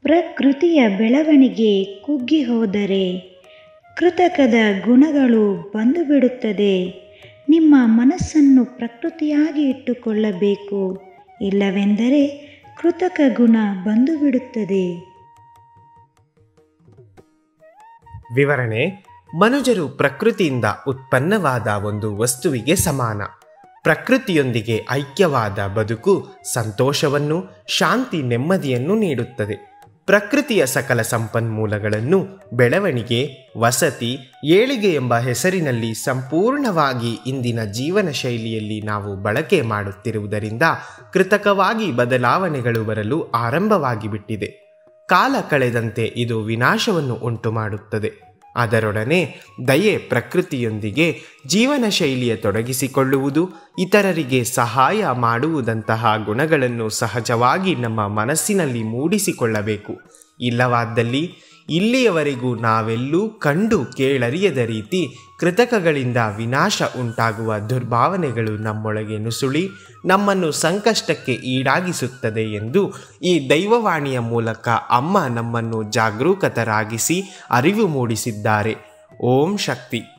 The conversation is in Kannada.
ಪ್ರಕೃತಿಯ ಬೆಳವಣಿಗೆ ಕುಗ್ಗಿ ಹೋದರೆ ಕೃತಕದ ಗುಣಗಳು ಬಂದು ಬಿಡುತ್ತದೆ ನಿಮ್ಮ ಮನಸ್ಸನ್ನು ಪ್ರಕೃತಿಯಾಗಿ ಇಟ್ಟುಕೊಳ್ಳಬೇಕು ಇಲ್ಲವೆಂದರೆ ಕೃತಕ ಗುಣ ಬಂದು ಬಿಡುತ್ತದೆ ವಿವರಣೆ ಮನುಜರು ಪ್ರಕೃತಿಯಿಂದ ಉತ್ಪನ್ನವಾದ ಒಂದು ವಸ್ತುವಿಗೆ ಸಮಾನ ಪ್ರಕೃತಿಯೊಂದಿಗೆ ಐಕ್ಯವಾದ ಬದುಕು ಸಂತೋಷವನ್ನು ಶಾಂತಿ ನೆಮ್ಮದಿಯನ್ನು ನೀಡುತ್ತದೆ ಪ್ರಕೃತಿಯ ಸಕಲ ಸಂಪನ್ಮೂಲಗಳನ್ನು ಬೆಳವಣಿಗೆ ವಸತಿ ಏಳಿಗೆ ಎಂಬ ಹೆಸರಿನಲ್ಲಿ ಸಂಪೂರ್ಣವಾಗಿ ಇಂದಿನ ಜೀವನ ಶೈಲಿಯಲ್ಲಿ ನಾವು ಬಳಕೆ ಮಾಡುತ್ತಿರುವುದರಿಂದ ಕೃತಕವಾಗಿ ಬದಲಾವಣೆಗಳು ಬರಲು ಆರಂಭವಾಗಿ ಬಿಟ್ಟಿದೆ ಕಾಲ ಕಳೆದಂತೆ ಇದು ವಿನಾಶವನ್ನು ಉಂಟು ಮಾಡುತ್ತದೆ ಅದರೊಡನೆ ದಯೆ ಪ್ರಕೃತಿಯೊಂದಿಗೆ ಜೀವನ ಶೈಲಿಯ ತೊಡಗಿಸಿಕೊಳ್ಳುವುದು ಇತರರಿಗೆ ಸಹಾಯ ಮಾಡುವುದಂತಹ ಗುಣಗಳನ್ನು ಸಹಜವಾಗಿ ನಮ್ಮ ಮನಸ್ಸಿನಲ್ಲಿ ಮೂಡಿಸಿಕೊಳ್ಳಬೇಕು ಇಲ್ಲವಾದಲ್ಲಿ ಇಲ್ಲಿಯವರೆಗೂ ನಾವೆಲ್ಲೂ ಕಂಡು ಕೇಳರಿಯದ ರೀತಿ ಕೃತಕಗಳಿಂದ ವಿನಾಶ ಉಂಟಾಗುವ ದುರ್ಭಾವನೆಗಳು ನಮ್ಮೊಳಗೆ ನುಸುಳಿ ನಮ್ಮನ್ನು ಸಂಕಷ್ಟಕ್ಕೆ ಈಡಾಗಿಸುತ್ತದೆ ಎಂದು ಈ ದೈವವಾಣಿಯ ಮೂಲಕ ಅಮ್ಮ ನಮ್ಮನ್ನು ಜಾಗರೂಕತರಾಗಿಸಿ ಅರಿವು ಮೂಡಿಸಿದ್ದಾರೆ ಓಂ ಶಕ್ತಿ